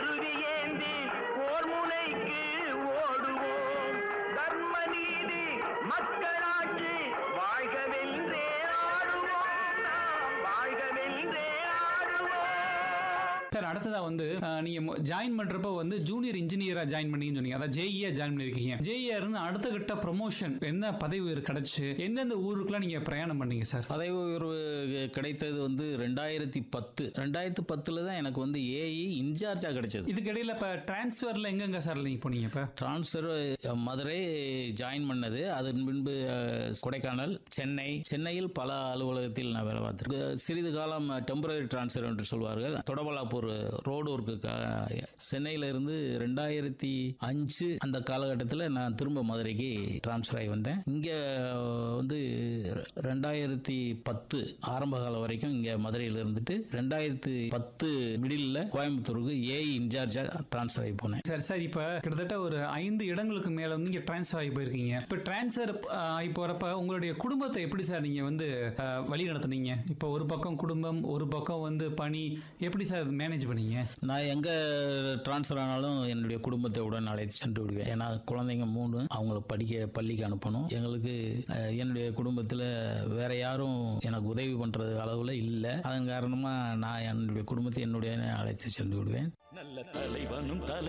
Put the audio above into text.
கருவி ஏந்தி போர் முனைக்கு ஓடுவோம் தர்ம நீதி மக்களாட்சி வாழ்கவென்றே ஆடுவோம் நாம் வாழ்கவென்றே ஆடுவோம் சார் அடுத்ததா வந்து அஹ், நீங்க ஜாயின் பண்றப்போ வந்து ஜூனியர் இன்ஜினியரா ஜாயின் பண்ணீங்கன்னு சொன்னீங்க அதான் ஜேஇயா ஜாயின் பண்ணிருக்கீங்க ஜேஇயா இருந்து அடுத்த கட்ட ப்ரொமோஷன் என்ன பதவி உயர்வு கிடைச்சு எந்தெந்த ஊருக்குலாம் நீங்க பிரயாணம் பண்ணீங்க சார் பதவி உயர்வு கிடைத்தது வந்து ரெண்டாயிரத்தி பத்து ரெண்டாயிரத்தி பத்தில் தான் எனக்கு வந்து ஏஇ இன்சார்ஜாக கிடைச்சது இதுக்கு இடையில இப்ப டிரான்ஸ்ஃபர்ல எங்கெங்க சார் நீங்க போனீங்க இப்ப ட்ரான்ஸ்ஃபர் மதுரை ஜாயின் பண்ணது அதன் பின்பு அஹ், கொடைக்கானல் சென்னை சென்னையில் பல அலுவலகத்தில் நான் வேலை பார்த்துருக்கேன் சிறிது காலம் டெம்பரரி டிரான்ஸ்ஃபர் என்று சொல்வார்கள் தொடபலாப்பூர் ரோடு ஒர்க்குக்காக சென்னையில இருந்து ரெண்டாயிரத்தி அஞ்சு அந்த காலகட்டத்தில் நான் திரும்ப மதுரைக்கு டிரான்ஸ்ஃபர் ஆகி வந்தேன் இங்கே வந்து ரெண்டாயிரத்தி பத்து ஆரம்ப காலம் வரைக்கும் இங்கே மதுரையில் இருந்துட்டு ரெண்டாயிரத்தி பத்து மிடில் கோயம்புத்தூருக்கு ஏஇ இன்சார்ஜாக டிரான்ஸ்ஃபர் ஆகி போனேன் சார் சார் இப்ப கிட்டத்தட்ட ஒரு ஐந்து இடங்களுக்கு மேல வந்து நீங்க டிரான்ஸ்ஃபர் ஆகி போயிருக்கீங்க இப்ப டிரான்ஸ்ஃபர் ஆகி போறப்ப உங்களுடைய குடும்பத்தை எப்படி சார் நீங்க வந்து அஹ், வழி நடத்துனீங்க இப்போ ஒரு பக்கம் குடும்பம் ஒரு பக்கம் வந்து பணி எப்படி சார் மேனேஜ் பண்ணீங்க நான் எங்கே ட்ரான்ஸ்ஃபர் ஆனாலும் என்னுடைய குடும்பத்தை உடன் அழைத்து சென்று விடுவேன் ஏன்னா குழந்தைங்க மூணு அவங்கள படிக்க பள்ளிக்கு அனுப்பணும் எங்களுக்கு அஹ், என்னுடைய குடும்பத்தில் வேற யாரும் எனக்கு உதவி பண்ணுறது அளவில் இல்லை அதன் காரணமாக நான் என்னுடைய குடும்பத்தை என்னுடைய அழைத்து சென்று விடுவேன் நல்ல தலைவனும் தலை